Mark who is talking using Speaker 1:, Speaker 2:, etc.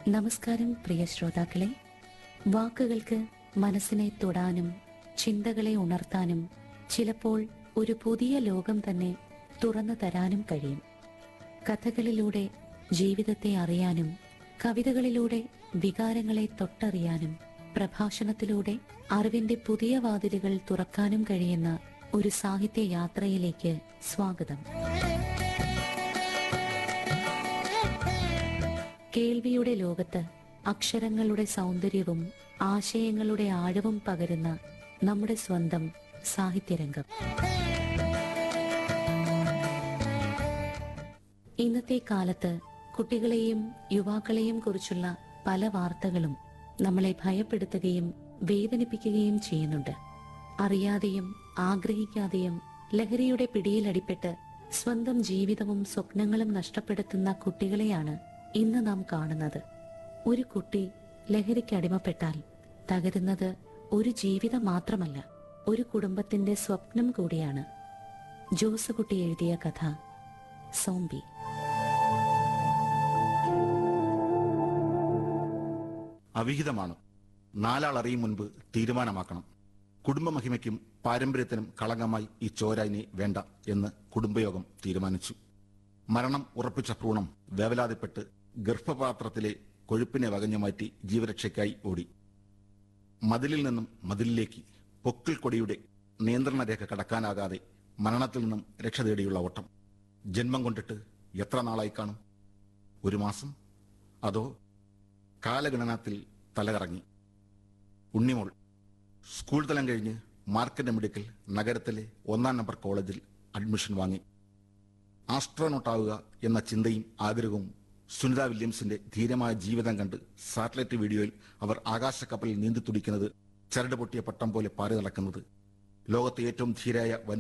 Speaker 1: നമസ്കാരം പ്രിയ ശ്രോതാക്കളെ വാക്കുകൾക്ക് മനസ്സിനെ തൊടാനും ചിന്തകളെ ഉണർത്താനും ചിലപ്പോൾ ഒരു പുതിയ ലോകം തന്നെ തുറന്നു തരാനും കഴിയും കഥകളിലൂടെ ജീവിതത്തെ അറിയാനും കവിതകളിലൂടെ വികാരങ്ങളെ തൊട്ടറിയാനും പ്രഭാഷണത്തിലൂടെ അറിവിന്റെ പുതിയ വാതിലുകൾ തുറക്കാനും കഴിയുന്ന ഒരു സാഹിത്യ യാത്രയിലേക്ക് സ്വാഗതം കേൾവിയുടെ ലോകത്ത് അക്ഷരങ്ങളുടെ സൗന്ദര്യവും ആശയങ്ങളുടെ ആഴവും പകരുന്ന നമ്മുടെ സ്വന്തം സാഹിത്യരംഗം ഇന്നത്തെ കാലത്ത് കുട്ടികളെയും യുവാക്കളെയും കുറിച്ചുള്ള പല വാർത്തകളും നമ്മളെ ഭയപ്പെടുത്തുകയും വേദനിപ്പിക്കുകയും ചെയ്യുന്നുണ്ട് അറിയാതെയും ആഗ്രഹിക്കാതെയും ലഹരിയുടെ പിടിയിലടിപ്പെട്ട് സ്വന്തം ജീവിതവും സ്വപ്നങ്ങളും നഷ്ടപ്പെടുത്തുന്ന കുട്ടികളെയാണ് ഇന്ന് നാം കാണുന്നത് ഒരു കുട്ടി ലഹരിക്ക് അടിമപ്പെട്ടാൽ തകരുന്നത് ഒരു ജീവിതം മാത്രമല്ല ഒരു കുടുംബത്തിന്റെ സ്വപ്നം കൂടിയാണ് ജോസുകുട്ടി എഴുതിയ കഥ സോംബി
Speaker 2: അവിഹിതമാണ് നാലാൾ അറിയും മുൻപ് തീരുമാനമാക്കണം കുടുംബമഹിമയ്ക്കും പാരമ്പര്യത്തിനും കളങ്കമായി ഈ ചോര ഇനി വേണ്ട എന്ന് കുടുംബയോഗം തീരുമാനിച്ചു മരണം ഉറപ്പിച്ച ഭ്രൂണം വേവലാതിപ്പെട്ട് ഗർഭപാത്രത്തിലെ കൊഴുപ്പിനെ വകഞ്ഞു മാറ്റി ജീവരക്ഷയ്ക്കായി ഓടി മതിലിൽ നിന്നും മതിലിലേക്ക് പൊക്കിൾ കൊടിയുടെ നിയന്ത്രണ രേഖ കടക്കാനാകാതെ മരണത്തിൽ നിന്നും രക്ഷ തേടിയുള്ള ഓട്ടം ജന്മം കൊണ്ടിട്ട് എത്ര നാളായി കാണും ഒരു മാസം അതോ കാലഗണനത്തിൽ തലകറങ്ങി ഉണ്ണിമോൾ സ്കൂൾ തലം കഴിഞ്ഞ് മാർക്കറ്റ് മെഡിക്കൽ നഗരത്തിലെ ഒന്നാം നമ്പർ കോളേജിൽ അഡ്മിഷൻ വാങ്ങി ആസ്ട്രോനോട്ടാവുക എന്ന ചിന്തയും ആഗ്രഹവും സുനിത വില്യംസിന്റെ ധീരമായ ജീവിതം കണ്ട് സാറ്റലൈറ്റ് വീഡിയോയിൽ അവർ ആകാശക്കപ്പലിൽ നീന്തി തുടിക്കുന്നത് ചരട് പൊട്ടിയ പട്ടം പോലെ പാറി നടക്കുന്നത് ലോകത്തെ ഏറ്റവും ധീരായ വനിത